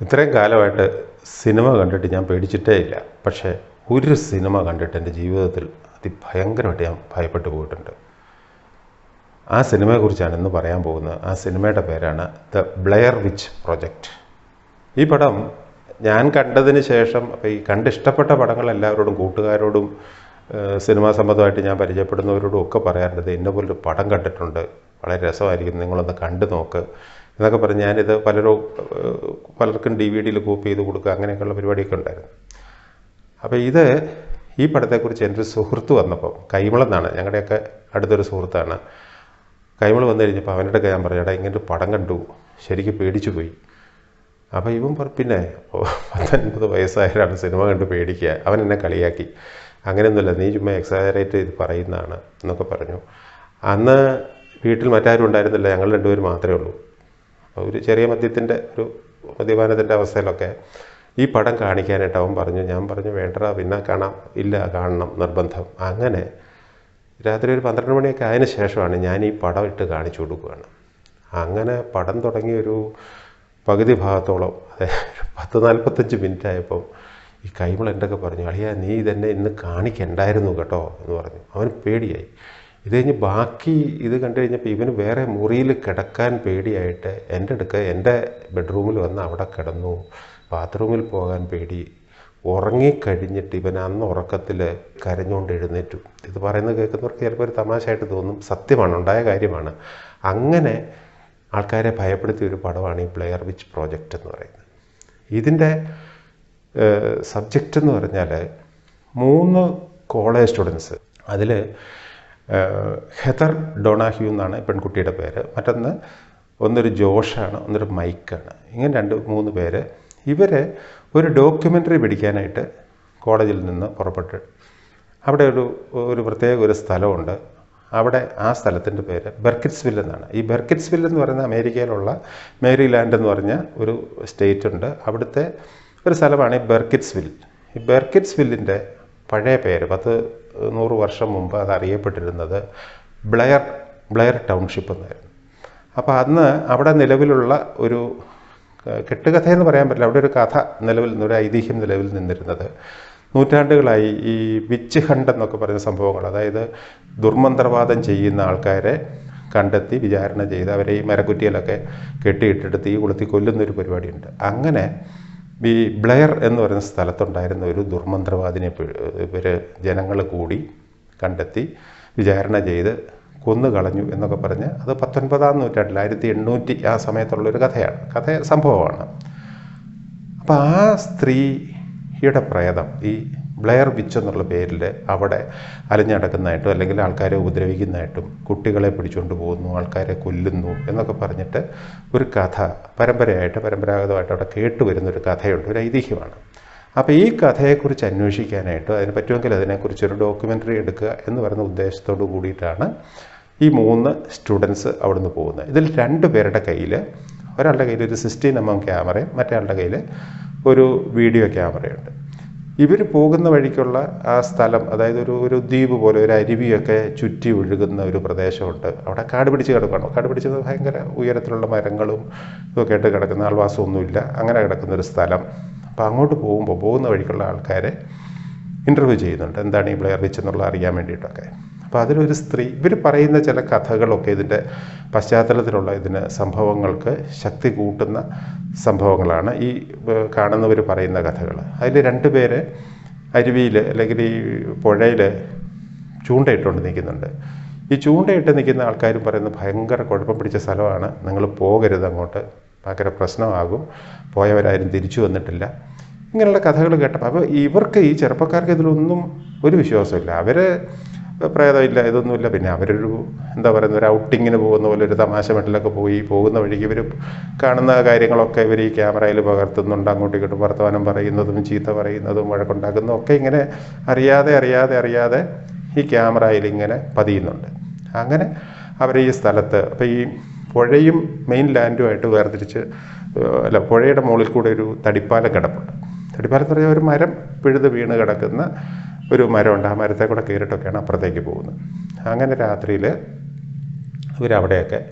ഇത്രയും കാലമായിട്ട് സിനിമ കണ്ടിട്ട് ഞാൻ പേടിച്ചിട്ടേ ഇല്ല പക്ഷേ ഒരു സിനിമ കണ്ടിട്ട് എൻ്റെ ജീവിതത്തിൽ അതിഭയങ്കരമായിട്ട് ഞാൻ ഭയപ്പെട്ടു പോയിട്ടുണ്ട് ആ സിനിമയെക്കുറിച്ചാണ് ഇന്ന് പറയാൻ പോകുന്നത് ആ സിനിമയുടെ പേരാണ് ദ ബ്ലെയർ വിച്ച് പ്രൊജക്റ്റ് ഈ പടം ഞാൻ കണ്ടതിന് ശേഷം അപ്പോൾ ഈ കണ്ടിഷ്ടപ്പെട്ട പടങ്ങൾ എല്ലാവരോടും കൂട്ടുകാരോടും ഏഹ്, സിനിമാ സംബന്ധമായിട്ട് ഞാൻ പരിചയപ്പെടുന്നവരോടും ഒക്കെ പറയാറുണ്ട് ഇന്ന പോലൊരു പടം കണ്ടിട്ടുണ്ട് വളരെ രസമായിരിക്കും നിങ്ങളൊന്ന് കണ്ടു നോക്ക് എന്നൊക്കെ പറഞ്ഞ് ഞാനിത് പലരും ഏഹ്, പലർക്കും ഡി വി ഡിയിൽ കോപ്പി ചെയ്ത് കൊടുക്കുക അങ്ങനെയൊക്കെയുള്ള പരിപാടിയൊക്കെ ഉണ്ടായിരുന്നു അപ്പോൾ ഇത് ഈ പടത്തെക്കുറിച്ച് എൻ്റെ ഒരു സുഹൃത്ത് വന്നപ്പോൾ കൈമളെന്നാണ് ഞങ്ങളുടെയൊക്കെ അടുത്തൊരു സുഹൃത്താണ് കൈമൾ വന്നു കഴിഞ്ഞപ്പോൾ അവൻ്റെ ഞാൻ പറഞ്ഞു എടാ ഇങ്ങനെ ഒരു പടം കണ്ടു ശരിക്കും പേടിച്ചു പോയി അപ്പോൾ ഇവൻ പറ പിന്നെ ഓ, പത്തൊൻപത് വയസ്സായാലാണ് സിനിമ കണ്ട് പേടിക്കുക അവൻ എന്നെ കളിയാക്കി അങ്ങനെയൊന്നുമില്ല നീ ചുമ്മാ എക്സാജറേറ്റ് ചെയ്ത് പറയുന്നതാണ് എന്നൊക്കെ പറഞ്ഞു അന്ന് വീട്ടിൽ മറ്റാരും ഉണ്ടായിരുന്നില്ല ഞങ്ങൾ രണ്ടുപേരും മാത്രമേ ഉള്ളൂ ഒരു ചെറിയ മദ്യത്തിൻ്റെ ഒരു മദ്യപാനത്തിൻ്റെ അവസ്ഥയിലൊക്കെ ഈ പടം കാണിക്കാനായിട്ട് അവൻ പറഞ്ഞു ഞാൻ പറഞ്ഞു വേണ്ടടാ പിന്നെ കാണാം ഇല്ല കാണണം നിർബന്ധം അങ്ങനെ രാത്രി ഒരു പന്ത്രണ്ട് മണിയൊക്കെ ആയതിനു ശേഷമാണ് ഞാൻ ഈ പടം ഇട്ട് കാണിച്ചു കൊടുക്കുകയാണ് അങ്ങനെ പടം തുടങ്ങി ഒരു പകുതി ഭാഗത്തോളം അതായത് ഒരു പത്ത് നാൽപ്പത്തഞ്ച് മിനിറ്റ് ആയപ്പോൾ ഈ കൈമൾ എന്തൊക്കെ പറഞ്ഞു അളിയാ നീ ഇതെന്നെ ഇന്ന് കാണിക്കണ്ടായിരുന്നു കേട്ടോ എന്ന് പറഞ്ഞു അവന് പേടിയായി ഇത് കഴിഞ്ഞ് ബാക്കി ഇത് കണ്ടു കഴിഞ്ഞപ്പോൾ ഇവന് വേറെ മുറിയിൽ കിടക്കാൻ പേടിയായിട്ട് എൻ്റെ അടുക്ക് എൻ്റെ ബെഡ്റൂമിൽ വന്ന് അവിടെ കിടന്നു ബാത്റൂമിൽ പോകാൻ പേടി ഉറങ്ങിക്കഴിഞ്ഞിട്ട് ഇവൻ അന്ന് ഉറക്കത്തിൽ കരഞ്ഞുകൊണ്ട് എഴുന്നേറ്റു ഇത് പറയുന്നത് കേൾക്കുന്നവർക്ക് ചിലപ്പോൾ ഒരു തമാശയായിട്ട് തോന്നും സത്യമാണ് ഉണ്ടായ കാര്യമാണ് അങ്ങനെ ആൾക്കാരെ ഭയപ്പെടുത്തിയ ഒരു പടമാണ് ഈ പ്ലെയർ വിച്ച് പ്രോജക്റ്റ് എന്ന് പറയുന്നത് ഇതിൻ്റെ സബ്ജക്റ്റ് എന്ന് പറഞ്ഞാൽ മൂന്ന് കോളേജ് സ്റ്റുഡൻസ് അതിൽ ഹെതർ ഡൊണാഹ്യൂ എന്നാണ് പെൺകുട്ടിയുടെ പേര് മറ്റൊന്ന് ഒന്നൊരു ജോഷാണ് ഒന്നൊരു മൈക്കാണ് ഇങ്ങനെ രണ്ട് മൂന്ന് പേര് ഇവർ ഒരു ഡോക്യുമെൻ്ററി പിടിക്കാനായിട്ട് കോളേജിൽ നിന്ന് പുറപ്പെട്ട് അവിടെ ഒരു ഒരു പ്രത്യേക ഒരു സ്ഥലമുണ്ട് അവിടെ ആ സ്ഥലത്തിൻ്റെ പേര് ബെർക്കിറ്റ്സ്വിൽ എന്നാണ് ഈ ബെർക്കിറ്റ്സ്വിൽ എന്ന് പറയുന്ന അമേരിക്കയിലുള്ള മേരിലാൻഡ് എന്ന് പറഞ്ഞ ഒരു സ്റ്റേറ്റ് ഉണ്ട് അവിടുത്തെ ഒരു സ്ഥലമാണ് ഈ ബെർക്കിറ്റ്സ്വിൽ ഈ ബെർക്കിറ്റ്സ്വില്ലിൻ്റെ പഴയ പേര് പത്ത് നൂറ് വർഷം മുമ്പ് അത് അറിയപ്പെട്ടിരുന്നത് ബ്ലെയർ ബ്ലെയർ ടൗൺഷിപ്പ് എന്നായിരുന്നു അപ്പോൾ അന്ന് അവിടെ നിലവിലുള്ള ഒരു ക- കെട്ടുകഥയെന്ന് പറയാൻ പറ്റില്ല അവിടെ ഒരു കഥ നിലവിൽ നിന്ന് ഒരു ഐതിഹ്യം നിലവിൽ നിന്നിരുന്നത് നൂറ്റാണ്ടുകളായി ഈ വിച്ച് ഹണ്ട് എന്നൊക്കെ പറയുന്ന സംഭവങ്ങൾ അതായത് ദുർമന്ത്രവാദം ചെയ്യുന്ന ആൾക്കാരെ കണ്ടെത്തി വിചാരണ ചെയ്ത് അവരെ ഈ മരക്കുറ്റിയിലൊക്കെ കെട്ടിയിട്ടിട്ട് തീ കൊളുത്തി കൊല്ലുന്നൊരു പരിപാടിയുണ്ട് അങ്ങനെ ഈ ബ്ലെയർ എന്ന് പറയുന്ന സ്ഥലത്തുണ്ടായിരുന്ന ഒരു ദുർമന്ത്രവാദിനെ ഇവർ ജനങ്ങൾ കൂടി കണ്ടെത്തി വിചാരണ ചെയ്ത് കൊന്നു കളഞ്ഞു എന്നൊക്കെ പറഞ്ഞ് അത് പത്തൊൻപതാം നൂറ്റാണ്ടിൽ ആയിരത്തി എണ്ണൂറ്റി ആ സമയത്തുള്ളൊരു കഥയാണ് കഥ സംഭവമാണ് അപ്പോൾ ആ സ്ത്രീയുടെ പ്രേതം ഈ ബ്ലെയർ വിച്ച് എന്നുള്ള പേരിൽ അവിടെ അലഞ്ഞടക്കുന്നതായിട്ടും അല്ലെങ്കിൽ ആൾക്കാരെ ഉപദ്രവിക്കുന്നതായിട്ടും കുട്ടികളെ പിടിച്ചുകൊണ്ട് പോകുന്നു ആൾക്കാരെ കൊല്ലുന്നു എന്നൊക്കെ പറഞ്ഞിട്ട് ഒരു കഥ പരമ്പരയായിട്ട് പരമ്പരാഗതമായിട്ട് അവിടെ കേട്ടുവരുന്ന ഒരു കഥയുണ്ട് ഒരു ഐതിഹ്യമാണ് അപ്പോൾ ഈ കഥയെക്കുറിച്ച് അന്വേഷിക്കാനായിട്ട് അതിന് പറ്റുമെങ്കിൽ അതിനെക്കുറിച്ച് ഒരു ഡോക്യുമെൻ്ററി എടുക്കുക എന്ന് പറയുന്ന ഉദ്ദേശത്തോടു കൂടിയിട്ടാണ് ഈ മൂന്ന് സ്റ്റുഡൻസ് അവിടുന്ന് പോകുന്നത് ഇതിൽ രണ്ട് പേരുടെ കയ്യിൽ ഒരാളുടെ കയ്യിൽ ഒരു സിക്സ്റ്റീൻ എം എം ക്യാമറയും മറ്റേ കയ്യിൽ ഒരു വീഡിയോ ക്യാമറയുണ്ട് ഇവർ പോകുന്ന വഴിക്കുള്ള ആ സ്ഥലം അതായത് ഒരു ഒരു ദ്വീപ് പോലെ ഒരു അരുവിയൊക്കെ ചുറ്റി ഒഴുകുന്ന ഒരു പ്രദേശമുണ്ട് അവിടെ കാട് പിടിച്ച് കിടക്കണം കാട് പിടിച്ചത് ഭയങ്കര ഉയരത്തിലുള്ള മരങ്ങളും ഇതൊക്കെ ആയിട്ട് കിടക്കുന്ന ആൾവാസമൊന്നുമില്ല അങ്ങനെ കിടക്കുന്ന ഒരു സ്ഥലം അപ്പോൾ അങ്ങോട്ട് പോകുമ്പോൾ പോകുന്ന വഴിക്കുള്ള ആൾക്കാരെ ഇൻ്റർവ്യൂ ചെയ്യുന്നുണ്ട് എന്താണ് ഈ ബ്ലെയർ വിച്ച് എന്നുള്ള അറിയാൻ വേണ്ടിയിട്ടൊക്കെ അപ്പോൾ അതിലൊരു സ്ത്രീ ഇവർ പറയുന്ന ചില കഥകളൊക്കെ ഇതിൻ്റെ പശ്ചാത്തലത്തിലുള്ള ഇതിന് സംഭവങ്ങൾക്ക് ശക്തി കൂട്ടുന്ന സംഭവങ്ങളാണ് ഈ കാണുന്നവർ പറയുന്ന കഥകൾ അതിൽ രണ്ട് പേര് അരുവിയിൽ അല്ലെങ്കിൽ ഈ പുഴയിൽ ചൂണ്ടയിട്ടുകൊണ്ട് നിൽക്കുന്നുണ്ട് ഈ ചൂണ്ടയിട്ട് നിൽക്കുന്ന ആൾക്കാരും പറയുന്നത് ഭയങ്കര കുഴപ്പം പിടിച്ച സ്ഥലമാണ് നിങ്ങൾ പോകരുത് അങ്ങോട്ട് ഭയങ്കര പ്രശ്നമാകും പോയവരാരും തിരിച്ചു വന്നിട്ടില്ല ഇങ്ങനെയുള്ള കഥകൾ കേട്ടപ്പോൾ അപ്പോൾ ഇവർക്ക് ഈ ചെറുപ്പക്കാർക്ക് ഇതിലൊന്നും ഒരു വിശ്വാസമില്ല അവർ പ്രേതമില്ല ഇതൊന്നുമില്ല പിന്നെ അവരൊരു എന്താ പറയുന്ന ഒരു ഔട്ടിങ്ങിന് പോകുന്ന പോലെ ഒരു തമാശ മെട്ടിലൊക്കെ പോയി പോകുന്ന വഴിക്ക് ഇവർ കാണുന്ന കാര്യങ്ങളൊക്കെ ഇവർ ഈ ക്യാമറയിൽ പകർത്തുന്നുണ്ട് അങ്ങോട്ടും ഇങ്ങോട്ടും വർത്തമാനം പറയുന്നതും ചീത്ത പറയുന്നതും വഴക്കുണ്ടാക്കുന്നതും ഒക്കെ ഇങ്ങനെ അറിയാതെ അറിയാതെ അറിയാതെ ഈ ക്യാമറയിൽ ഇങ്ങനെ പതിയുന്നുണ്ട് അങ്ങനെ അവർ ഈ സ്ഥലത്ത് അപ്പോൾ ഈ പുഴയും മെയിൻ ലാൻഡുമായിട്ട് വേർതിരിച്ച് ഏഹ് അല്ല പുഴയുടെ മുകളിൽ കൂടെ ഒരു തടിപ്പാലം കിടപ്പുണ്ട് തടിപ്പാലം എന്ന് പറഞ്ഞാൽ ഒരു മരം പിഴുത് വീണ് കിടക്കുന്ന ഒരു മരമുണ്ട് ആ മരത്തെ കൂടെ കയറിയിട്ടൊക്കെയാണ് അപ്പുറത്തേക്ക് പോകുന്നത് അങ്ങനെ രാത്രിയിൽ ഇവരവിടെയൊക്കെ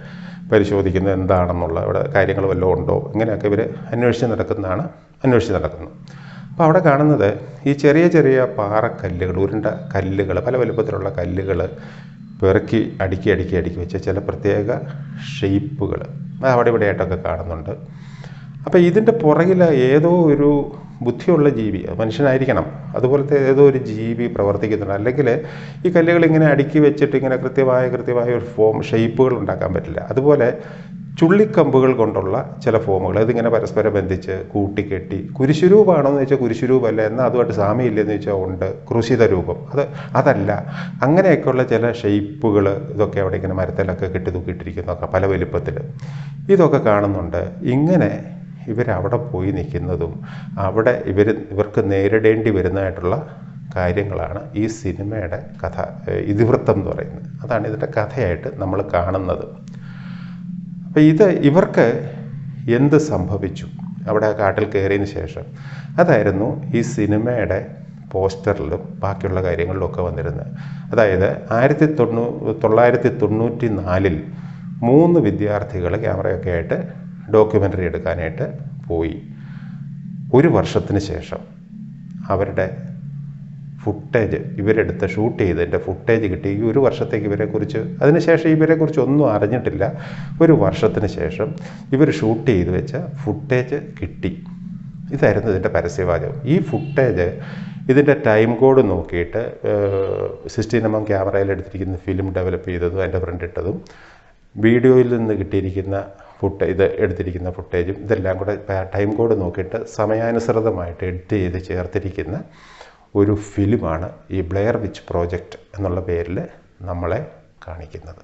പരിശോധിക്കുന്നത് എന്താണെന്നുള്ള അവിടെ കാര്യങ്ങൾ വല്ലതും ഉണ്ടോ ഇങ്ങനെയൊക്കെ ഇവർ അന്വേഷിച്ച് നടക്കുന്നതാണ് അന്വേഷിച്ച് നടക്കുന്നത് അപ്പോൾ അവിടെ കാണുന്നത് ഈ ചെറിയ ചെറിയ പാറക്കല്ലുകൾ ഉരുണ്ട കല്ലുകൾ പല വലുപ്പത്തിലുള്ള കല്ലുകൾ പെറുക്കി അടുക്കി അടുക്കി അടുക്കി വെച്ച ചില പ്രത്യേക ഷെയ്പ്പുകൾ അത് അവിടെ ഇവിടെയായിട്ടൊക്കെ കാണുന്നുണ്ട് അപ്പോൾ ഇതിൻ്റെ പുറകിൽ ഏതോ ഒരു ബുദ്ധിയുള്ള ജീവി അത് മനുഷ്യനായിരിക്കണം അതുപോലത്തെ ഏതോ ഒരു ജീവി പ്രവർത്തിക്കുന്നുണ്ട് അല്ലെങ്കിൽ ഈ കല്ലുകൾ ഇങ്ങനെ അടുക്കി വെച്ചിട്ട് ഇങ്ങനെ കൃത്യമായ കൃത്യമായ ഒരു ഫോം ഷെയ്പ്പുകൾ ഉണ്ടാക്കാൻ പറ്റില്ല അതുപോലെ ചുള്ളിക്കമ്പുകൾ കൊണ്ടുള്ള ചില ഫോമുകൾ ഇതിങ്ങനെ പരസ്പരം ബന്ധിച്ച് കൂട്ടിക്കെട്ടി കുരിശുരൂപമാണോ എന്ന് വെച്ചാൽ കുരിശുരൂപമല്ല എന്നാൽ അതുമായിട്ട് സാമ്യമില്ലെന്ന് വെച്ചാൽ ഉണ്ട് ക്രൂശിത രൂപം അത് അതല്ല അങ്ങനെയൊക്കെയുള്ള ചില ഷെയ്പ്പുകൾ ഇതൊക്കെ അവിടെ ഇങ്ങനെ മരത്തിലൊക്കെ കെട്ടി തൂക്കിയിട്ടിരിക്കുന്നതൊക്കെ പല വലിപ്പത്തിൽ ഇതൊക്കെ കാണുന്നുണ്ട് ഇങ്ങനെ ഇവരവിടെ പോയി നിൽക്കുന്നതും അവിടെ ഇവർ ഇവർക്ക് നേരിടേണ്ടി വരുന്നതായിട്ടുള്ള കാര്യങ്ങളാണ് ഈ സിനിമയുടെ കഥ ഏഹ് ഇതിവൃത്തം എന്ന് പറയുന്നത് അതാണ് ഇതിൻ്റെ കഥയായിട്ട് നമ്മൾ കാണുന്നത് അപ്പം ഇത് ഇവർക്ക് എന്ത് സംഭവിച്ചു അവിടെ ആ കാട്ടിൽ കയറിയതിന് ശേഷം അതായിരുന്നു ഈ സിനിമയുടെ പോസ്റ്ററിലും ബാക്കിയുള്ള കാര്യങ്ങളിലും ഒക്കെ വന്നിരുന്നത് അതായത് ആയിരത്തി തൊണ്ണൂ തൊള്ളായിരത്തി തൊണ്ണൂറ്റി നാലിൽ മൂന്ന് വിദ്യാർത്ഥികൾ ക്യാമറയൊക്കെ ആയിട്ട് ഡോക്യുമെൻ്ററി എടുക്കാനായിട്ട് പോയി ഒരു വർഷത്തിന് ശേഷം അവരുടെ ഫുട്ടേജ് ഇവരെടുത്ത് ഷൂട്ട് ചെയ്തതിൻ്റെ ഫുട്ടേജ് കിട്ടി ഈ ഒരു വർഷത്തേക്ക് ഇവരെക്കുറിച്ച് അതിനുശേഷം ഇവരെക്കുറിച്ച് ഒന്നും അറിഞ്ഞിട്ടില്ല ഒരു വർഷത്തിന് ശേഷം ഇവർ ഷൂട്ട് ചെയ്ത് വെച്ച ഫുട്ടേജ് കിട്ടി ഇതായിരുന്നു ഇതിൻ്റെ പരസ്യവാചകം ഈ ഫുട്ടേജ് ഇതിൻ്റെ ടൈം കോഡ് നോക്കിയിട്ട് സിക്സ്റ്റീൻ എം എം ക്യാമറയിൽ എടുത്തിരിക്കുന്ന ഫിലിം ഡെവലപ്പ് ചെയ്തതും അതിൻ്റെ പ്രിൻ്റ് ഇട്ടതും വീഡിയോയിൽ നിന്ന് കിട്ടിയിരിക്കുന്ന ഫുട്ട് ഇത് എടുത്തിരിക്കുന്ന ഫുട്ടേജും ഇതെല്ലാം കൂടെ ടൈം കോഡ് നോക്കിയിട്ട് സമയാനുസൃതമായിട്ട് എഡിറ്റ് ചെയ്ത് ചേർത്തിരിക്കുന്ന ഒരു ഫിലിമാണ് ഈ ബ്ലെയർ വിച്ച് പ്രോജക്റ്റ് എന്നുള്ള പേരിൽ നമ്മളെ കാണിക്കുന്നത്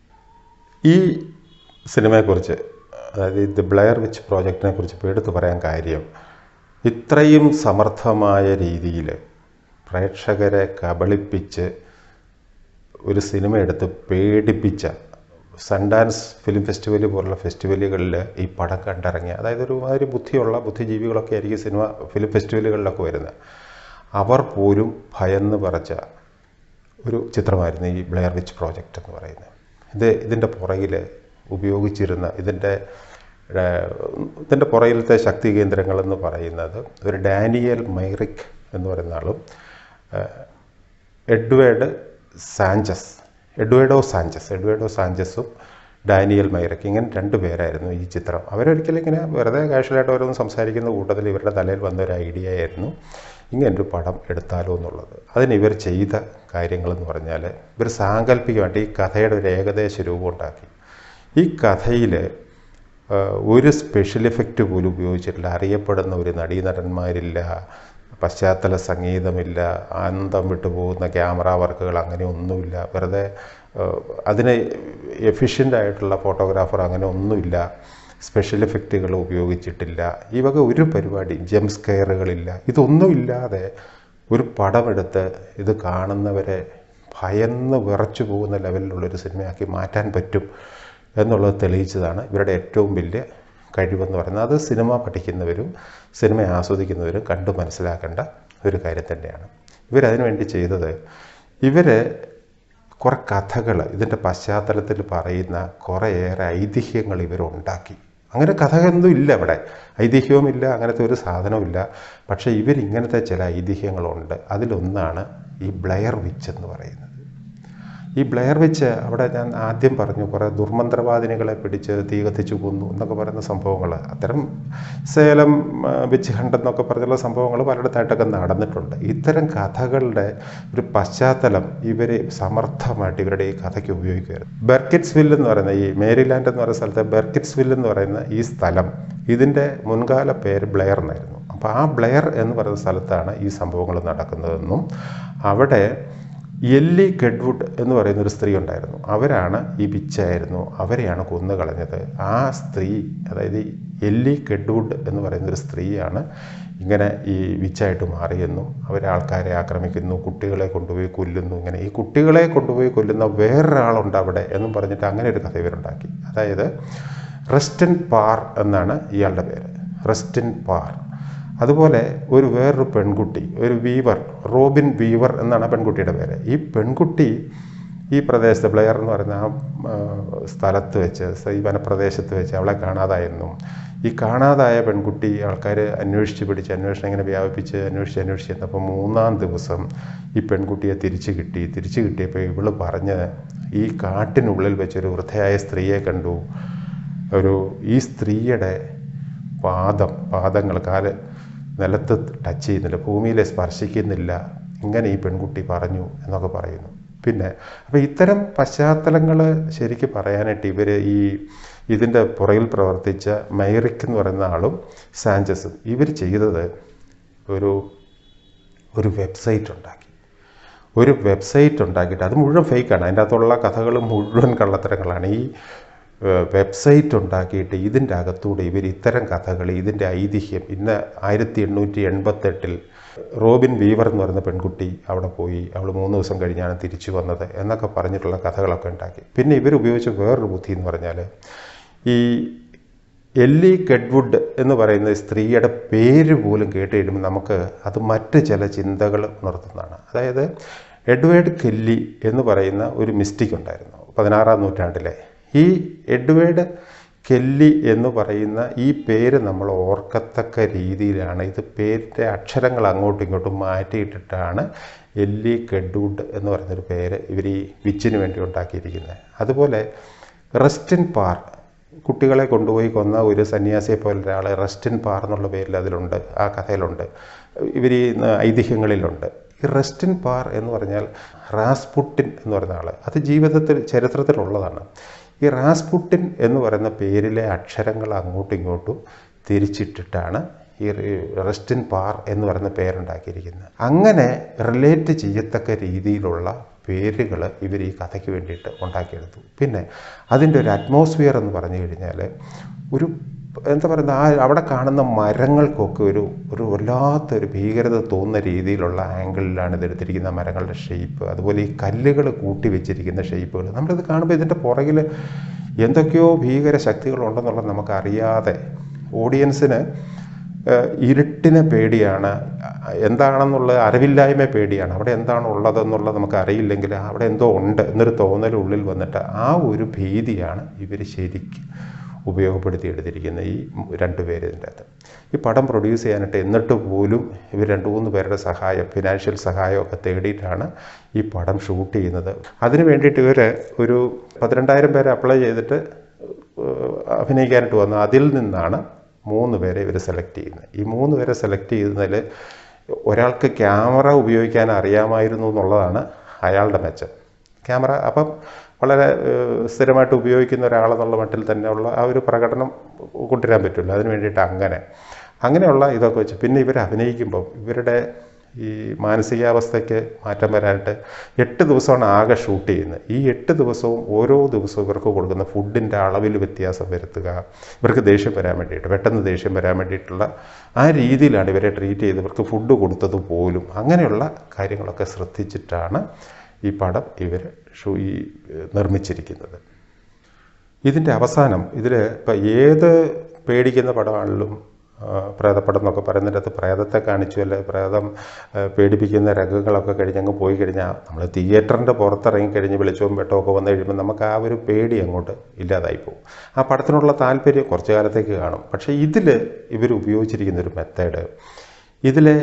ഈ സിനിമയെക്കുറിച്ച് അതായത് ഇത് ബ്ലെയർ വിച്ച് പ്രോജക്റ്റിനെ കുറിച്ച് ഇപ്പോൾ എടുത്തു പറയാൻ കാര്യം ഇത്രയും സമർത്ഥമായ രീതിയിൽ പ്രേക്ഷകരെ കബളിപ്പിച്ച് ഒരു സിനിമ എടുത്ത് പേടിപ്പിച്ച സൺഡാൻസ് ഫിലിം ഫെസ്റ്റിവൽ പോലുള്ള ഫെസ്റ്റിവലുകളിൽ ഈ പടം കണ്ടിറങ്ങിയ അതായത് ഒരുമാതിരി ബുദ്ധിയുള്ള ബുദ്ധിജീവികളൊക്കെ ആയിരിക്കും സിനിമ ഫിലിം ഫെസ്റ്റിവലുകളിലൊക്കെ വരുന്നത് അവർ പോലും ഭയന്ന് പറച്ച ഒരു ചിത്രമായിരുന്നു ഈ ബ്ലെയർ വിച്ച് പ്രോജക്റ്റ് എന്ന് പറയുന്നത് ഇത് ഇതിൻ്റെ പുറകിൽ ഉപയോഗിച്ചിരുന്ന ഇതിൻ്റെ ഏഹ്, ഇതിൻ്റെ പുറകിലത്തെ ശക്തി കേന്ദ്രങ്ങളെന്ന് പറയുന്നത് ഒരു ഡാനിയൽ മൈറിക് എന്ന് പറയുന്ന ആളും ഏഹ്, Edward Sanchez Eduardo Sanchez Eduardo സാഞ്ചസും ഡാനിയൽ മൈറക്ക് ഇങ്ങനെ രണ്ട് പേരായിരുന്നു ഈ ചിത്രം അവരൊരിക്കലും ഇങ്ങനെ വെറുതെ കാഷ്വലായിട്ട് ഓരോന്ന് സംസാരിക്കുന്ന കൂട്ടത്തിൽ ഇവരുടെ തലയിൽ വന്ന ഒരു ഐഡിയ ആയിരുന്നു ഇങ്ങനൊരു പടം എടുത്താലോ എന്നുള്ളത് അതിന് ഇവർ ചെയ്ത കാര്യങ്ങളെന്ന് പറഞ്ഞാൽ ഇവർ സാങ്കല്പികമായിട്ട് ഈ കഥയുടെ ഒരു ഏകദേശ രൂപം ഉണ്ടാക്കി ഈ കഥയിൽ ഒരു സ്പെഷ്യൽ എഫക്റ്റ് പോലും ഉപയോഗിച്ചിട്ടില്ല അറിയപ്പെടുന്ന ഒരു നടീനടന്മാരില്ല പശ്ചാത്തല സംഗീതമില്ല അന്തം വിട്ടു പോകുന്ന ക്യാമറ വർക്കുകൾ അങ്ങനെ ഒന്നുമില്ല വെറുതെ ഏഹ്, അതിന് എഫിഷ്യൻ്റ് ആയിട്ടുള്ള ഫോട്ടോഗ്രാഫർ അങ്ങനെ ഒന്നുമില്ല സ്പെഷ്യൽ എഫക്റ്റുകൾ ഉപയോഗിച്ചിട്ടില്ല ഈ വക ഒരു പരിപാടി ജംപ് സ്കെയറുകളില്ല ഇതൊന്നുമില്ലാതെ ഒരു പടമെടുത്ത് ഇത് കാണുന്നവരെ ഭയന്ന് വിറച്ചു പോകുന്ന ലെവലിലുള്ളൊരു സിനിമയാക്കി മാറ്റാൻ പറ്റും എന്നുള്ളത് തെളിയിച്ചതാണ് ഇവരുടെ ഏറ്റവും വലിയ കഴിവെന്ന് പറയുന്നത് അത് സിനിമ പഠിക്കുന്നവരും സിനിമ ആസ്വദിക്കുന്നവരും കണ്ടു മനസ്സിലാക്കേണ്ട ഒരു കാര്യം തന്നെയാണ് ഇവരതിനു വേണ്ടി ചെയ്തത് ഇവർ കുറേ കഥകൾ ഇതിൻ്റെ പശ്ചാത്തലത്തിൽ പറയുന്ന കുറേയേറെ ഐതിഹ്യങ്ങൾ ഇവരുണ്ടാക്കി അങ്ങനെ കഥയൊന്നും ഇല്ല ഇവിടെ ഐതിഹ്യവും ഇല്ല അങ്ങനത്തെ ഒരു സാധനവും ഇല്ല പക്ഷേ ഇവരിങ്ങനത്തെ ചില ഐതിഹ്യങ്ങളുണ്ട് അതിലൊന്നാണ് ഈ ബ്ലെയർ വിച്ച് എന്ന് പറയുന്നത് ഈ ബ്ലെയർ വെച്ച് അവിടെ ഞാൻ ആദ്യം പറഞ്ഞു കുറേ ദുർമന്ത്രവാദിനികളെ പിടിച്ച് തീ കത്തിച്ചു കൊന്നു എന്നൊക്കെ പറയുന്ന സംഭവങ്ങൾ അത്തരം സേലം ആ, വെച്ച് കണ്ടെന്നൊക്കെ പറഞ്ഞുള്ള സംഭവങ്ങൾ പലയിടത്തായിട്ടൊക്കെ നടന്നിട്ടുണ്ട് ഇത്തരം കഥകളുടെ ഒരു പശ്ചാത്തലം ഇവർ സമർത്ഥമായിട്ട് ഇവരുടെ ഈ കഥയ്ക്ക് ഉപയോഗിക്കുകയായിരുന്നു ബെർക്കിറ്റ്സ് വില്ല് എന്ന് പറയുന്ന ഈ മേരിലാൻഡ് എന്ന് പറയുന്ന സ്ഥലത്തെ ബെർക്കിറ്റ്സ് വില്ല് എന്ന് പറയുന്ന ഈ സ്ഥലം ഇതിൻ്റെ മുൻകാല പേര് ബ്ലെയർ എന്നായിരുന്നു അപ്പോൾ ആ ബ്ലെയർ എന്ന് പറയുന്ന സ്ഥലത്താണ് ഈ സംഭവങ്ങൾ നടക്കുന്നതെന്നും അവിടെ എല്ലി ഗഡ്വുഡ് എന്ന് പറയുന്ന ഒരു സ്ത്രീ ഉണ്ടായിരുന്നു അവരാണ് ഈ ബിച്ചായിരുന്നു അവരെയാണ് കൊന്നു കളഞ്ഞത് ആ സ്ത്രീ അതായത് ഈ എല്ലി ഗഡ്വുഡ് എന്ന് പറയുന്ന ഒരു സ്ത്രീയാണ് ഇങ്ങനെ ഈ വിച്ചായിട്ട് മാറിയെന്നും അവരെ ആൾക്കാരെ ആക്രമിക്കുന്നു കുട്ടികളെ കൊണ്ടുപോയി കൊല്ലുന്നു ഇങ്ങനെ ഈ കുട്ടികളെ കൊണ്ടുപോയി കൊല്ലുന്ന വേറൊരാളുണ്ട് അവിടെ എന്നും പറഞ്ഞിട്ട് അങ്ങനെ ഒരു കഥ ഇവരുണ്ടാക്കി അതായത് റെസ്റ്റൻ പാർ എന്നാണ് ഇയാളുടെ പേര് റെസ്റ്റൻ പാർ അതുപോലെ ഒരു വേറൊരു പെൺകുട്ടി ഒരു വീവർ റോബിൻ വീവർ എന്നാണ് ആ പെൺകുട്ടിയുടെ പേര് ഈ പെൺകുട്ടി ഈ പ്രദേശത്ത് ബ്ലെയർ എന്ന് പറയുന്ന ആ ആ, സ്ഥലത്ത് വെച്ച് ഈ വനപ്രദേശത്ത് വെച്ച് അവളെ കാണാതായെന്നും ഈ കാണാതായ പെൺകുട്ടി ആൾക്കാർ അന്വേഷിച്ച് പിടിച്ച് അന്വേഷണം ഇങ്ങനെ വ്യാപിപ്പിച്ച് അന്വേഷിച്ച് അന്വേഷിച്ച് ചെന്നപ്പോൾ മൂന്നാം ദിവസം ഈ പെൺകുട്ടിയെ തിരിച്ചു കിട്ടി തിരിച്ചു കിട്ടിയപ്പോൾ ഇവള് പറഞ്ഞ് ഈ കാട്ടിനുള്ളിൽ വെച്ചൊരു വൃദ്ധയായ സ്ത്രീയെ കണ്ടു ഒരു ഈ സ്ത്രീയുടെ പാദം പാദങ്ങൾ കാല് നിലത്ത് ടച്ച് ചെയ്യുന്നില്ല ഭൂമിയിലെ സ്പർശിക്കുന്നില്ല ഇങ്ങനെ ഈ പെൺകുട്ടി പറഞ്ഞു എന്നൊക്കെ പറയുന്നു പിന്നെ അപ്പോൾ ഇത്തരം പശ്ചാത്തലങ്ങൾ ശരിക്കും പറയാനായിട്ട് ഇവർ ഈ ഇതിൻ്റെ പുറകിൽ പ്രവർത്തിച്ച മൈറിക് എന്ന് പറയുന്ന ആളും സാഞ്ചസും ഇവർ ചെയ്തത് ഒരു ഒരു വെബ്സൈറ്റ് ഉണ്ടാക്കി ഒരു വെബ്സൈറ്റ് ഉണ്ടാക്കിയിട്ട് അത് മുഴുവൻ ഫേക്കാണ് അതിൻ്റെ അകത്തുള്ള കഥകൾ മുഴുവൻ കള്ളത്തരങ്ങളാണ് ഈ വെബ്സൈറ്റ് ഉണ്ടാക്കിയിട്ട് ഇതിൻ്റെ അകത്തൂടെ ഇവർ ഇത്തരം കഥകൾ ഇതിൻ്റെ ഐതിഹ്യം ഇന്ന് ആയിരത്തി എണ്ണൂറ്റി എൺപത്തെട്ടിൽ റോബിൻ വീവർ എന്ന് പറയുന്ന പെൺകുട്ടി അവിടെ പോയി അവൾ മൂന്ന് ദിവസം കഴിഞ്ഞാണ് തിരിച്ചു വന്നത് എന്നൊക്കെ പറഞ്ഞിട്ടുള്ള കഥകളൊക്കെ ഉണ്ടാക്കി പിന്നെ ഇവർ ഉപയോഗിച്ച വേറൊരു ബുദ്ധി എന്ന് പറഞ്ഞാൽ ഈ എല്ലി കെഡ്വുഡ് എന്ന് പറയുന്ന സ്ത്രീയുടെ പേര് പോലും കേട്ട് കഴിയുമ്പോൾ നമുക്ക് അത് മറ്റ് ചില ചിന്തകൾ ഉണർത്തുന്നതാണ് അതായത് എഡ്വേർഡ് കെല്ലി എന്ന് പറയുന്ന ഒരു മിസ്റ്റിക് ഉണ്ടായിരുന്നു പതിനാറാം നൂറ്റാണ്ടിലെ ഈ എഡ്വേർഡ് കെല്ലി എന്ന് പറയുന്ന ഈ പേര് നമ്മൾ ഓർക്കത്തക്ക രീതിയിലാണ് ഇത് പേരിൻ്റെ അക്ഷരങ്ങൾ അങ്ങോട്ടും ഇങ്ങോട്ടും മാറ്റിയിട്ടിട്ടാണ് എല്ലി കെഡ്വുഡ് എന്ന് പറയുന്നൊരു പേര് ഇവർ ഈ വിച്ചിന് വേണ്ടി ഉണ്ടാക്കിയിരിക്കുന്നത് അതുപോലെ റെസ്റ്റിൻ പാർ കുട്ടികളെ കൊണ്ടുപോയി കൊന്ന ഒരു സന്യാസിയെ പോലെ ഒരാൾ റെസ്റ്റിൻ പാർ എന്നുള്ള പേരിൽ അതിലുണ്ട് ആ കഥയിലുണ്ട് ഇവർ ഈ ഐതിഹ്യങ്ങളിലുണ്ട് ഈ റെസ്റ്റിൻ പാർ എന്ന് പറഞ്ഞാൽ റാസ്പുട്ടിൻ എന്ന് പറയുന്ന ആൾ അത് ജീവിതത്തിൽ ചരിത്രത്തിലുള്ളതാണ് ഈ റാസ്പുട്ടിൻ എന്ന് പറയുന്ന പേരിലെ അക്ഷരങ്ങൾ അങ്ങോട്ടും ഇങ്ങോട്ടും തിരിച്ചിട്ടിട്ടാണ് ഈ റെസ്റ്റിൻ പാർ എന്ന് പറയുന്ന പേരുണ്ടാക്കിയിരിക്കുന്നത് അങ്ങനെ റിലേറ്റ് ചെയ്യത്തക്ക രീതിയിലുള്ള പേരുകൾ ഇവർ ഈ കഥയ്ക്ക് വേണ്ടിയിട്ട് ഉണ്ടാക്കിയെടുത്തു പിന്നെ അതിൻ്റെ ഒരു അറ്റ്മോസ്ഫിയർ എന്ന് പറഞ്ഞു കഴിഞ്ഞാൽ ഒരു എന്താ പറയുക ആ അവിടെ കാണുന്ന മരങ്ങൾക്കൊക്കെ ഒരു ഒരു വല്ലാത്തൊരു ഭീകരത തോന്നുന്ന രീതിയിലുള്ള ആംഗിളിലാണ് ഇതെടുത്തിരിക്കുന്ന മരങ്ങളുടെ ഷേപ്പ് അതുപോലെ ഈ കല്ലുകൾ കൂട്ടി വെച്ചിരിക്കുന്ന ഷേപ്പുകൾ നമ്മളിത് കാണുമ്പോൾ ഇതിൻ്റെ പുറകിൽ എന്തൊക്കെയോ ഭീകര ശക്തികളുണ്ടെന്നുള്ളത് നമുക്കറിയാതെ ഓഡിയൻസിന് ഏഹ് ഇരുട്ടിനെ പേടിയാണ് എന്താണെന്നുള്ള അറിവില്ലായ്മ പേടിയാണ് അവിടെ എന്താണ് ഉള്ളതെന്നുള്ളത് നമുക്ക് അറിയില്ലെങ്കിൽ അവിടെ എന്തോ ഉണ്ട് എന്നൊരു തോന്നൽ ഉള്ളിൽ വന്നിട്ട് ആ ഒരു ഭീതിയാണ് ഇവർ ശരിക്കും ഉപയോഗപ്പെടുത്തി എടുത്തിരിക്കുന്നത് ഈ രണ്ട് പേര് ഇതിൻ്റെ അകത്ത് ഈ പടം പ്രൊഡ്യൂസ് ചെയ്യാനായിട്ട് എന്നിട്ട് പോലും ഇവർ രണ്ട് മൂന്ന് പേരുടെ സഹായം ഫിനാൻഷ്യൽ സഹായമൊക്കെ തേടിയിട്ടാണ് ഈ പടം ഷൂട്ട് ചെയ്യുന്നത് അതിന് വേണ്ടിയിട്ട് ഇവർ ഒരു പതിനെണ്ടായിരം പേരെ അപ്ലൈ ചെയ്തിട്ട് ഏഹ് അഭിനയിക്കാനായിട്ട് വന്നു അതിൽ നിന്നാണ് മൂന്ന് പേരെ ഇവർ സെലക്ട് ചെയ്യുന്നത് ഈ മൂന്ന് പേരെ സെലക്ട് ചെയ്യുന്നതിൽ ഒരാൾക്ക് ക്യാമറ ഉപയോഗിക്കാൻ അറിയാമായിരുന്നു എന്നുള്ളതാണ് അയാളുടെ മെച്ചം ക്യാമറ അപ്പം വളരെ ഏഹ്, സ്ഥിരമായിട്ട് ഉപയോഗിക്കുന്ന ഒരാളെന്നുള്ള മട്ടിൽ തന്നെയുള്ള ആ ഒരു പ്രകടനം കൊണ്ടുവരാൻ പറ്റില്ല അതിന് വേണ്ടിയിട്ട് അങ്ങനെ അങ്ങനെയുള്ള ഇതൊക്കെ വെച്ച് പിന്നെ ഇവർ അഭിനയിക്കുമ്പോൾ ഇവരുടെ ഈ മാനസികാവസ്ഥയ്ക്ക് മാറ്റം വരാനായിട്ട് എട്ട് ദിവസമാണ് ആകെ ഷൂട്ട് ചെയ്യുന്നത് ഈ എട്ട് ദിവസവും ഓരോ ദിവസവും ഇവർക്ക് കൊടുക്കുന്ന ഫുഡിൻ്റെ അളവിൽ വ്യത്യാസം വരുത്തുക ഇവർക്ക് ദേഷ്യം വരാൻ വേണ്ടിയിട്ട് പെട്ടെന്ന് ദേഷ്യം വരാൻ വേണ്ടിയിട്ടുള്ള ആ രീതിയിലാണ് ഇവരെ ട്രീറ്റ് ചെയ്ത് ഇവർക്ക് ഫുഡ് കൊടുത്തത് പോലും അങ്ങനെയുള്ള കാര്യങ്ങളൊക്കെ ശ്രദ്ധിച്ചിട്ടാണ് ഈ പടം ഇവർ ഷൂ ഈ ഏഹ്, നിർമ്മിച്ചിരിക്കുന്നത് ഇതിൻ്റെ അവസാനം ഇതിൽ ഇപ്പം ഏത് പേടിക്കുന്ന പടമാണെങ്കിലും ആ, പ്രേതപ്പടം എന്നൊക്കെ പറയുന്നതിനകത്ത് പ്രേതത്തെ കാണിച്ചു അല്ലെ പ്രേതം ആ, പേടിപ്പിക്കുന്ന രംഗങ്ങളൊക്കെ കഴിഞ്ഞ് അങ്ങ് പോയി കഴിഞ്ഞാൽ നമ്മൾ തിയേറ്ററിൻ്റെ പുറത്തിറങ്ങി കഴിഞ്ഞ് വെളിച്ചവും വെട്ടവും ഒക്കെ വന്നു കഴിയുമ്പോൾ നമുക്ക് ആ ഒരു പേടി അങ്ങോട്ട് ഇല്ലാതായി പോകും ആ പടത്തിനുള്ള താല്പര്യം കുറച്ച് കാലത്തേക്ക് കാണും പക്ഷേ ഇതിൽ ഇവർ ഉപയോഗിച്ചിരിക്കുന്ന ഒരു മെത്തേഡ് ഇതിലെ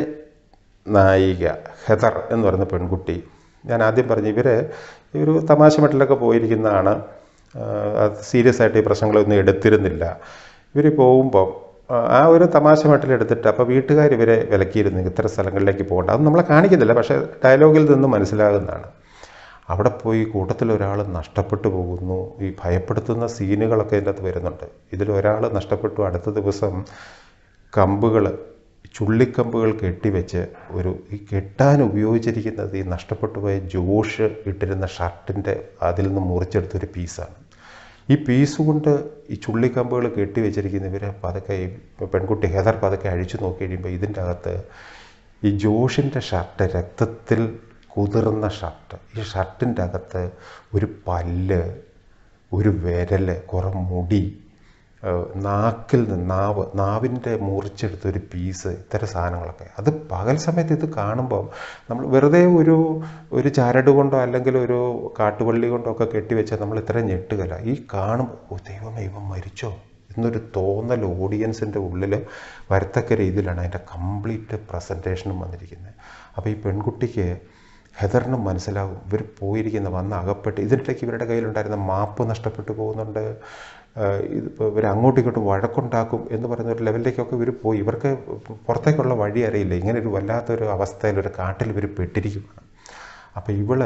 നായിക ഹെദർ എന്ന് പറയുന്ന പെൺകുട്ടി ഞാൻ ആദ്യം പറഞ്ഞു ഇവർ ഒരു തമാശ മട്ടിലൊക്കെ പോയിരിക്കുന്നതാണ് അത് സീരിയസ് ആയിട്ട് ഈ പ്രശ്നങ്ങളൊന്നും എടുത്തിരുന്നില്ല ഇവർ പോകുമ്പോൾ ആ ഒരു തമാശ മട്ടിലെടുത്തിട്ട് അപ്പോൾ വീട്ടുകാർ ഇവരെ വിലക്കിയിരുന്നു ഇത്തരം സ്ഥലങ്ങളിലേക്ക് പോകണ്ട അത് നമ്മളെ കാണിക്കുന്നില്ല പക്ഷേ ഡയലോഗിൽ നിന്ന് മനസ്സിലാകുന്നതാണ് അവിടെ പോയി കൂട്ടത്തിൽ ഒരാൾ നഷ്ടപ്പെട്ടു പോകുന്നു ഈ ഭയപ്പെടുത്തുന്ന സീനുകളൊക്കെ ഇതിൻ്റെ അകത്ത് വരുന്നുണ്ട് ഇതിൽ ഒരാൾ നഷ്ടപ്പെട്ടു അടുത്ത ദിവസം കമ്പുകൾ ചുള്ളിക്കമ്പുകൾ കെട്ടിവെച്ച് ഒരു ഈ കെട്ടാൻ ഉപയോഗിച്ചിരിക്കുന്നത് ഈ നഷ്ടപ്പെട്ടു പോയ ജോഷ് ഇട്ടിരുന്ന ഷർട്ടിൻ്റെ അതിൽ നിന്ന് മുറിച്ചെടുത്തൊരു പീസാണ് ഈ പീസ് കൊണ്ട് ഈ ചുള്ളിക്കമ്പുകൾ കെട്ടിവെച്ചിരിക്കുന്നവർ പതുക്കെ ഈ പെൺകുട്ടി ഹെദർ പതുക്കെ അഴിച്ചു നോക്കി കഴിയുമ്പോൾ ഇതിൻ്റെ അകത്ത് ഈ ജോഷിൻ്റെ ഷർട്ട് രക്തത്തിൽ കുതിർന്ന ഷർട്ട് ഈ ഷർട്ടിൻ്റെ അകത്ത് ഒരു പല്ല് ഒരു വിരൽ കുറേ മുടി ഏഹ് നാക്കിൽ നിന്ന് നാവ് നാവിൻ്റെ മുറിച്ചെടുത്ത ഒരു പീസ് ഇത്തരം സാധനങ്ങളൊക്കെ അത് പകൽ സമയത്ത് ഇത് കാണുമ്പോൾ നമ്മൾ വെറുതെ ഒരു ഒരു ചരട് കൊണ്ടോ അല്ലെങ്കിൽ ഒരു കാട്ടുവള്ളി കൊണ്ടോ ഒക്കെ കെട്ടിവെച്ചാൽ നമ്മൾ ഇത്രയും ഞെട്ടുകല ഈ കാണുമ്പോൾ ഓ ദൈവമേ ഇവൻ മരിച്ചോ എന്നൊരു തോന്നൽ ഓഡിയൻസിൻ്റെ ഉള്ളിൽ വരത്തക്ക രീതിയിലാണ് അതിൻ്റെ കംപ്ലീറ്റ് പ്രസൻറ്റേഷനും വന്നിരിക്കുന്നത് അപ്പോൾ ഈ പെൺകുട്ടിക്ക് ഹെദറിനും മനസ്സിലാകും ഇവർ പോയിരിക്കുന്ന വന്ന് അകപ്പെട്ട് ഇതിനിടയ്ക്ക് ഇവരുടെ കയ്യിലുണ്ടായിരുന്ന മാപ്പ് നഷ്ടപ്പെട്ടു പോകുന്നുണ്ട് ആഹ് ഇതിപ്പോൾ ഇവർ അങ്ങോട്ടും ഇങ്ങോട്ടും വഴക്കുണ്ടാക്കും എന്ന് പറയുന്ന ഒരു ലെവലിലേക്കൊക്കെ ഇവർ പോയി ഇവർക്ക് പുറത്തേക്കുള്ള വഴി അറിയില്ല ഇങ്ങനെ ഒരു വല്ലാത്തൊരു അവസ്ഥയിൽ ഒരു കാട്ടിൽ ഇവർ പെട്ടിരിക്കുകയാണ് അപ്പോൾ ഇവള്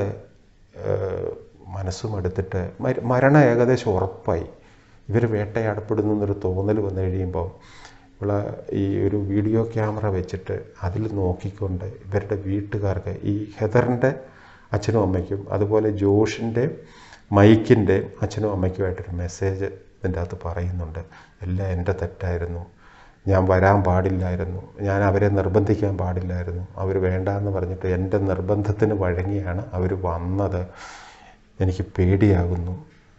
ഏഹ് മനസ്സും എടുത്തിട്ട് മര- മരണം ഏകദേശം ഉറപ്പായി ഇവർ വേട്ടയാടപ്പെടുന്നു എന്നൊരു തോന്നൽ വന്നു കഴിയുമ്പോൾ ഇവളെ ഈ ഒരു വീഡിയോ ക്യാമറ വെച്ചിട്ട് അതിൽ നോക്കിക്കൊണ്ട് ഇവരുടെ വീട്ടുകാർക്ക് ഈ ഹെദറിൻ്റെ അച്ഛനും അമ്മയ്ക്കും അതുപോലെ ജോഷിൻ്റെ മൈക്കിൻ്റെ അച്ഛനും അമ്മയ്ക്കുമായിട്ടൊരു മെസ്സേജ് ഇതിൻ്റെ അകത്ത് പറയുന്നുണ്ട് എല്ലാം എൻ്റെ തെറ്റായിരുന്നു ഞാൻ വരാൻ പാടില്ലായിരുന്നു ഞാൻ അവരെ നിർബന്ധിക്കാൻ പാടില്ലായിരുന്നു അവർ വേണ്ടാന്ന് പറഞ്ഞിട്ട് എൻ്റെ നിർബന്ധത്തിന് വഴങ്ങിയാണ് അവർ വന്നത് എനിക്ക് പേടിയാകുന്നു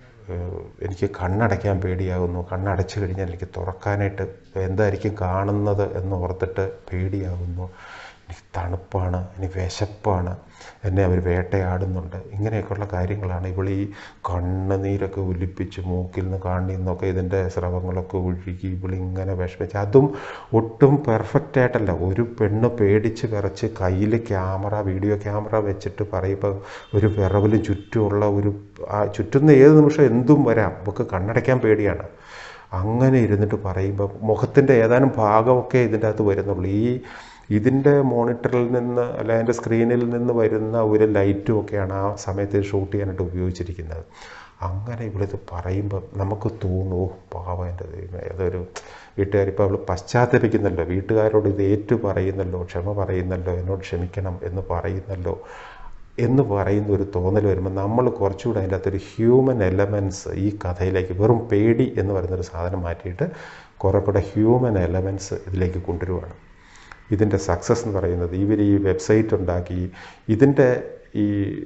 ഏഹ് എനിക്ക് കണ്ണടയ്ക്കാൻ പേടിയാകുന്നു കണ്ണടച്ചു കഴിഞ്ഞാൽ എനിക്ക് തുറക്കാനായിട്ട് എന്തായിരിക്കും കാണുന്നത് എന്ന് ഓർത്തിട്ട് പേടിയാകുന്നു എനിക്ക് തണുപ്പാണ് എനിക്ക് വിശപ്പാണ് എന്നെ അവർ വേട്ടയാടുന്നുണ്ട് ഇങ്ങനെയൊക്കെയുള്ള കാര്യങ്ങളാണ് ഇവൾ ഈ കണ്ണുനീരൊക്കെ ഒലിപ്പിച്ച് മൂക്കിൽ നിന്ന് കാണിൽ നിന്നൊക്കെ ഇതിൻ്റെ സ്രവങ്ങളൊക്കെ ഒഴുകി ഇവളിങ്ങനെ വിഷമിച്ച് അതും ഒട്ടും പെർഫെക്റ്റ് ആയിട്ടല്ല ഒരു പെണ്ണ് പേടിച്ച് വിറച്ച് കയ്യിൽ ക്യാമറ വീഡിയോ ക്യാമറ വെച്ചിട്ട് പറയുമ്പോൾ ഒരു വിറവലും ചുറ്റുമുള്ള ഒരു ആ ചുറ്റുന്ന ഏത് നിമിഷം എന്തും വരാം നമുക്ക് കണ്ണടയ്ക്കാൻ പേടിയാണ് അങ്ങനെ ഇരുന്നിട്ട് പറയുമ്പോൾ മുഖത്തിൻ്റെ ഏതാനും ഭാഗമൊക്കെ ഇതിൻ്റെ അകത്ത് വരുന്നുള്ളൂ ഈ ഇതിൻ്റെ മോണിറ്ററിൽ നിന്ന് അല്ല അതിൻ്റെ സ്ക്രീനിൽ നിന്ന് വരുന്ന ഒരു ലൈറ്റും ഒക്കെയാണ് ആ സമയത്ത് ഷൂട്ട് ചെയ്യാനായിട്ട് ഉപയോഗിച്ചിരിക്കുന്നത് അങ്ങനെ ഇവിടുത്തെ പറയുമ്പോൾ നമുക്ക് തോന്നുന്നു "ഓ, പാവം എൻ്റെ ദൈവമേ അതൊരു വീട്ടുകാരിപ്പോൾ അവൾ പശ്ചാത്തപിക്കുന്നല്ലോ വീട്ടുകാരോട് ഇത് ഏറ്റു പറയുന്നല്ലോ ക്ഷമ പറയുന്നല്ലോ എന്നോട് ക്ഷമിക്കണം എന്ന് പറയുന്നല്ലോ എന്ന് പറയുന്ന ഒരു തോന്നൽ വരുമ്പോൾ നമ്മൾ കുറച്ചുകൂടെ അതിൻ്റെ അകത്തൊരു ഹ്യൂമൻ എലമെൻറ്റ്സ് ഈ കഥയിലേക്ക് വെറും പേടി എന്ന് പറയുന്നൊരു സാധനം മാറ്റിയിട്ട് കുറേ കൂടെ ഹ്യൂമൻ എലമെൻറ്റ്സ് ഇതിലേക്ക് കൊണ്ടുവരുവാണ് ഇതിൻ്റെ സക്സസ് എന്ന് പറയുന്നത് ഇവർ ഈ വെബ്സൈറ്റ് ഉണ്ടാക്കി ഇതിൻ്റെ ഈ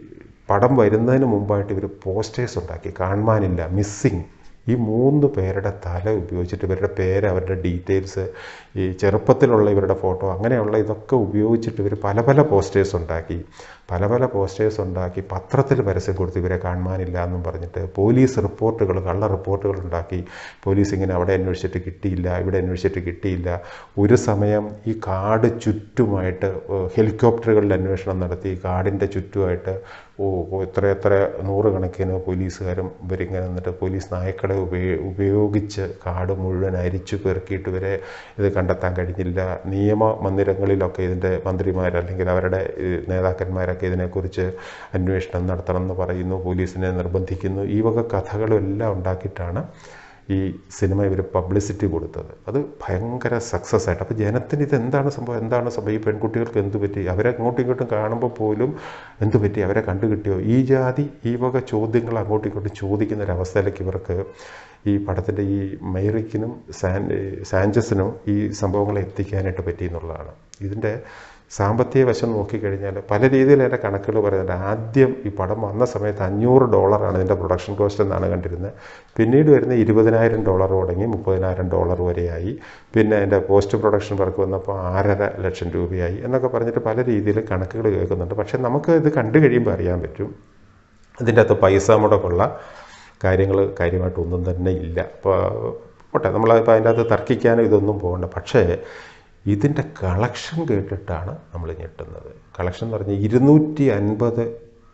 പടം വരുന്നതിന് മുമ്പായിട്ട് ഇവർ പോസ്റ്റേഴ്സ് ഉണ്ടാക്കി കാണുവാനില്ല മിസ്സിങ് ഈ മൂന്ന് പേരുടെ തല ഉപയോഗിച്ചിട്ട് ഇവരുടെ പേര് അവരുടെ ഡീറ്റെയിൽസ് ഈ ചെറുപ്പത്തിലുള്ള ഇവരുടെ ഫോട്ടോ അങ്ങനെയുള്ള ഇതൊക്കെ ഉപയോഗിച്ചിട്ട് ഇവർ പല പല പോസ്റ്റേഴ്സ് ഉണ്ടാക്കി പല പല പോസ്റ്റേഴ്സ് ഉണ്ടാക്കി പത്രത്തിൽ പരസ്യം കൊടുത്ത് ഇവരെ കാണുവാനില്ല എന്നും പറഞ്ഞിട്ട് പോലീസ് റിപ്പോർട്ടുകൾ കള്ള റിപ്പോർട്ടുകൾ ഉണ്ടാക്കി പോലീസ് ഇങ്ങനെ അവിടെ അന്വേഷിച്ചിട്ട് കിട്ടിയില്ല ഇവിടെ അന്വേഷിച്ചിട്ട് കിട്ടിയില്ല ഒരു സമയം ഈ കാട് ചുറ്റുമായിട്ട് ഏഹ്, ഹെലികോപ്റ്ററുകളിൽ അന്വേഷണം നടത്തി കാടിൻ്റെ ചുറ്റുമായിട്ട് ഓ ഓ, എത്ര എത്ര നൂറുകണക്കിന് പോലീസുകാരും ഇവരിങ്ങനെ നിന്നിട്ട് പോലീസ് നായ്ക്കളെ ഉപയോ ഉപയോഗിച്ച് കാട് മുഴുവൻ അരിച്ചു പെറുക്കിയിട്ട് ഇവരെ ഇത് കണ്ടെത്താൻ കഴിഞ്ഞില്ല നിയമ മന്ദിരങ്ങളിലൊക്കെ ഇതിൻ്റെ മന്ത്രിമാർ അല്ലെങ്കിൽ അവരുടെ ഏഹ്, നേതാക്കന്മാരൊക്കെ ഇതിനെക്കുറിച്ച് അന്വേഷണം നടത്തണം എന്ന് പറയുന്നു പോലീസിനെ നിർബന്ധിക്കുന്നു ഈ വക കഥകളും എല്ലാം ഉണ്ടാക്കിയിട്ടാണ് ഈ സിനിമ ഇവർ പബ്ലിസിറ്റി കൊടുത്തത് അത് ഭയങ്കര സക്സസ് ആയിട്ട് അപ്പോൾ ജനത്തിന് ഇത് എന്താണ് സംഭവം എന്താണ് സംഭവം ഈ പെൺകുട്ടികൾക്ക് എന്ത് പറ്റി അവരെ അങ്ങോട്ടും ഇങ്ങോട്ടും കാണുമ്പോൾ പോലും എന്ത് പറ്റി അവരെ കണ്ടു കിട്ടിയോ ഈ ജാതി ഈ വക ചോദ്യങ്ങൾ അങ്ങോട്ടും ഇങ്ങോട്ടും ചോദിക്കുന്ന ഒരവസ്ഥയിലേക്ക് ഇവർക്ക് ഈ പടത്തിൻ്റെ ഈ മൈറിക്കിനും സാൻ സാഞ്ചസിനും ഈ സംഭവങ്ങളെ എത്തിക്കാനായിട്ട് പറ്റി എന്നുള്ളതാണ് ഇതിൻ്റെ സാമ്പത്തിക വശം നോക്കിക്കഴിഞ്ഞാൽ പല രീതിയിൽ അതിൻ്റെ കണക്കുകൾ പറയുന്നുണ്ട് ആദ്യം ഈ പടം വന്ന സമയത്ത് അഞ്ഞൂറ് ഡോളറാണ് ഇതിൻ്റെ പ്രൊഡക്ഷൻ കോസ്റ്റ് എന്നാണ് കണ്ടിരുന്നത് പിന്നീട് വരുന്ന ഇരുപതിനായിരം ഡോളർ തുടങ്ങി മുപ്പതിനായിരം ഡോളർ വരെയായി പിന്നെ അതിൻ്റെ പോസ്റ്റ് പ്രൊഡക്ഷൻ വർക്ക് വന്നപ്പോൾ ആറര ലക്ഷം രൂപയായി എന്നൊക്കെ പറഞ്ഞിട്ട് പല രീതിയിൽ കണക്കുകൾ കേൾക്കുന്നുണ്ട് പക്ഷേ നമുക്ക് ഇത് കണ്ടു കഴിയുമ്പോൾ അറിയാൻ പറ്റും ഇതിൻ്റെ അകത്ത് പൈസ മുടക്കുള്ള കാര്യങ്ങൾ കാര്യമായിട്ടൊന്നും തന്നെ ഇല്ല അപ്പോൾ പോട്ടെ നമ്മളതിപ്പോൾ അതിൻ്റെ അകത്ത് തർക്കിക്കാനും ഇതൊന്നും പോകണ്ട പക്ഷേ ഇതിൻ്റെ കളക്ഷൻ കേട്ടിട്ടാണ് നമ്മൾ ഞെട്ടുന്നത് കളക്ഷൻ എന്ന് പറഞ്ഞാൽ ഇരുന്നൂറ്റി അൻപത്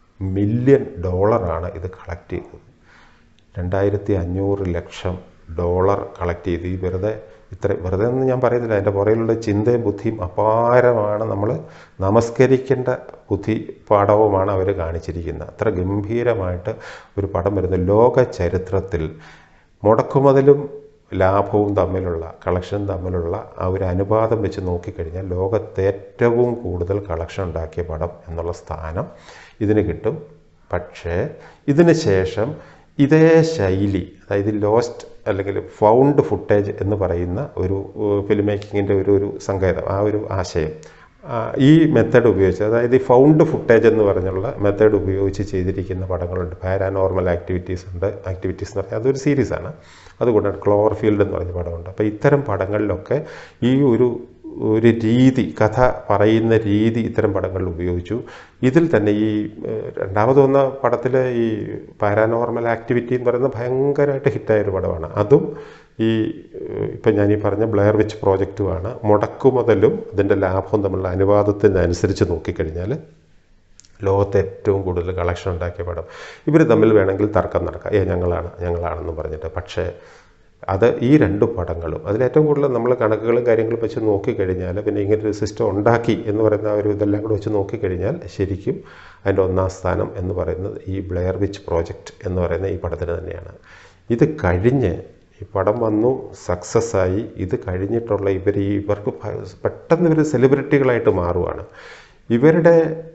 മില്യൺ ഡോളറാണ് ഇത് കളക്ട് ചെയ്തത് രണ്ടായിരത്തി അഞ്ഞൂറ് ലക്ഷം ഡോളർ കളക്ട് ചെയ്ത് ഈ വെറുതെ ഇത്ര വെറുതെ ഒന്നും ഞാൻ പറയുന്നില്ല അതിൻ്റെ പുറകിലുള്ള ചിന്തയും ബുദ്ധിയും അപാരമാണ് നമ്മൾ നമസ്കരിക്കേണ്ട ബുദ്ധി പാഠവുമാണ് അവർ കാണിച്ചിരിക്കുന്നത് അത്ര ഗംഭീരമായിട്ട് ഒരു പടം വരുന്ന ലോക ചരിത്രത്തിൽ മുടക്കുമുതലും ലാഭവും തമ്മിലുള്ള കളക്ഷൻ തമ്മിലുള്ള ആ ഒരു അനുപാതം വെച്ച് നോക്കിക്കഴിഞ്ഞാൽ ലോകത്തെ ഏറ്റവും കൂടുതൽ കളക്ഷൻ ഉണ്ടാക്കിയ പടം എന്നുള്ള സ്ഥാനം ഇതിന് കിട്ടും പക്ഷേ ഇതിന് ശേഷം ഇതേ ശൈലി അതായത് ലോസ്റ്റ് അല്ലെങ്കിൽ ഫൗണ്ട് ഫുട്ടേജ് എന്ന് പറയുന്ന ഒരു ഫിലിം മേക്കിങ്ങിൻ്റെ ഒരു ഒരു സങ്കേതം ആ ഒരു ആശയം ആ, ഈ മെത്തേഡ് ഉപയോഗിച്ച് അതായത് ഈ ഫൗണ്ട് ഫുട്ടേജ് എന്ന് പറഞ്ഞുള്ള മെത്തേഡ് ഉപയോഗിച്ച് ചെയ്തിരിക്കുന്ന പടങ്ങളുണ്ട് പാരാനോർമൽ ആക്ടിവിറ്റീസ് ഉണ്ട് ആക്ടിവിറ്റീസ് എന്ന് പറഞ്ഞാൽ അതൊരു സീരീസാണ് അതുകൊണ്ടാണ് ക്ലോർഫീൽഡ് എന്ന് പറഞ്ഞ പടമുണ്ട് അപ്പോൾ ഇത്തരം പടങ്ങളിലൊക്കെ ഈ ഒരു ഒരു രീതി കഥ പറയുന്ന രീതി ഇത്തരം പടങ്ങളിൽ ഉപയോഗിച്ചു ഇതിൽ തന്നെ ഈ ഏഹ്, രണ്ടാമത് വന്ന പടത്തിൽ ഈ പാരാനോർമൽ ആക്ടിവിറ്റി എന്ന് പറയുന്നത് ഭയങ്കരമായിട്ട് ഹിറ്റായൊരു പടമാണ് അതും ഈ ഏഹ്, ഇപ്പം ഞാൻ ഈ പറഞ്ഞ ബ്ലെയർ വിച്ച് പ്രോജക്റ്റുമാണ് മുടക്കുമുതലും അതിൻ്റെ ലാഭവും തമ്മിലുള്ള അനുപാതത്തിനനുസരിച്ച് നോക്കിക്കഴിഞ്ഞാൽ ലോകത്തെ ഏറ്റവും കൂടുതൽ കളക്ഷൻ ഉണ്ടാക്കിയ പടം ഇവർ തമ്മിൽ വേണമെങ്കിൽ തർക്കം നടക്കാം ഏ ഞങ്ങളാണ് ഞങ്ങളാണെന്ന് പറഞ്ഞിട്ട് പക്ഷേ അത് ഈ രണ്ട് പടങ്ങളും അതിലേറ്റവും കൂടുതൽ നമ്മൾ കണക്കുകളും കാര്യങ്ങളും വെച്ച് നോക്കിക്കഴിഞ്ഞാൽ പിന്നെ ഇങ്ങനെ ഒരു സിസ്റ്റം ഉണ്ടാക്കി എന്ന് പറയുന്ന ആ ഒരു ഇതെല്ലാം കൂടെ വെച്ച് നോക്കിക്കഴിഞ്ഞാൽ ശരിക്കും അതിൻ്റെ ഒന്നാം സ്ഥാനം എന്ന് പറയുന്നത് ഈ ബ്ലെയർ വിച്ച് പ്രോജക്റ്റ് എന്ന് പറയുന്ന ഈ പടത്തിന് തന്നെയാണ് ഇത് കഴിഞ്ഞ് ഈ പടം വന്നു സക്സസ് ആയി ഇത് കഴിഞ്ഞിട്ടുള്ള ഇവർ ഈ ഇവർക്ക് ഭ- പെട്ടെന്ന് ഇവർ സെലിബ്രിറ്റികളായിട്ട് മാറുവാണ് ഇവരുടെ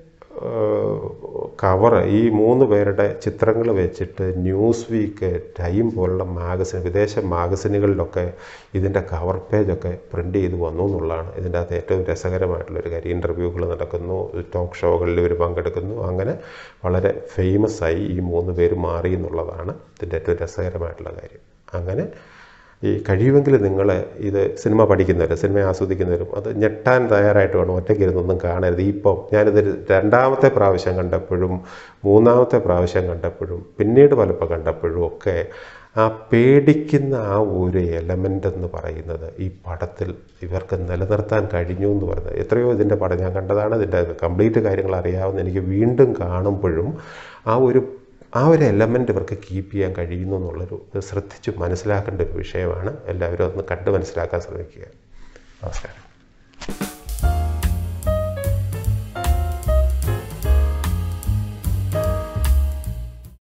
കവർ ഈ മൂന്ന് പേരുടെ ചിത്രങ്ങൾ വെച്ചിട്ട് ന്യൂസ് വീക്ക് ടൈം പോലുള്ള മാഗസിൻ വിദേശ മാഗസിനുകളിലൊക്കെ ഇതിൻ്റെ കവർ പേജൊക്കെ പ്രിൻ്റ് ചെയ്ത് വന്നു എന്നുള്ളതാണ് ഇതിൻ്റെ അകത്ത് ഏറ്റവും രസകരമായിട്ടുള്ളൊരു കാര്യം ഇൻ്റർവ്യൂകൾ നടക്കുന്നു ടോക്ക് ഷോകളിൽ ഇവർ പങ്കെടുക്കുന്നു അങ്ങനെ വളരെ ഫേമസ് ആയി ഈ മൂന്ന് പേര് മാറി എന്നുള്ളതാണ് ഇതിൻ്റെ ഏറ്റവും രസകരമായിട്ടുള്ള കാര്യം അങ്ങനെ ഈ കഴിയുമെങ്കിൽ നിങ്ങൾ ഇത് സിനിമ പഠിക്കുന്നവർ സിനിമ ആസ്വദിക്കുന്നവരും അത് ഞെട്ടാൻ തയ്യാറായിട്ട് വേണം ഒറ്റയ്ക്ക് ഇരുന്നൊന്നും കാണരുത് ഇപ്പം ഞാനിത് രണ്ടാമത്തെ പ്രാവശ്യം കണ്ടപ്പോഴും മൂന്നാമത്തെ പ്രാവശ്യം കണ്ടപ്പോഴും പിന്നീട് പലപ്പോൾ കണ്ടപ്പോഴും ഒക്കെ ആ പേടിക്കുന്ന ആ ഒരു എലമെൻ്റ് എന്ന് പറയുന്നത് ഈ പടത്തിൽ ഇവർക്ക് നിലനിർത്താൻ കഴിഞ്ഞു എന്ന് പറയുന്നത് എത്രയോ ഇതിൻ്റെ പടം ഞാൻ കണ്ടതാണ് ഇതിൻ്റെ കംപ്ലീറ്റ് കാര്യങ്ങൾ അറിയാവുന്ന എനിക്ക് വീണ്ടും കാണുമ്പോഴും ആ ഒരു ആ ഒരു എലമെൻ്റ് ഇവർക്ക് കീപ്പ് ചെയ്യാൻ കഴിയുന്നു എന്നുള്ളൊരു ഇത് ശ്രദ്ധിച്ച് മനസ്സിലാക്കേണ്ട ഒരു വിഷയമാണ് എല്ലാവരും ഒന്ന് കണ്ട് മനസ്സിലാക്കാൻ ശ്രമിക്കുക നമസ്കാരം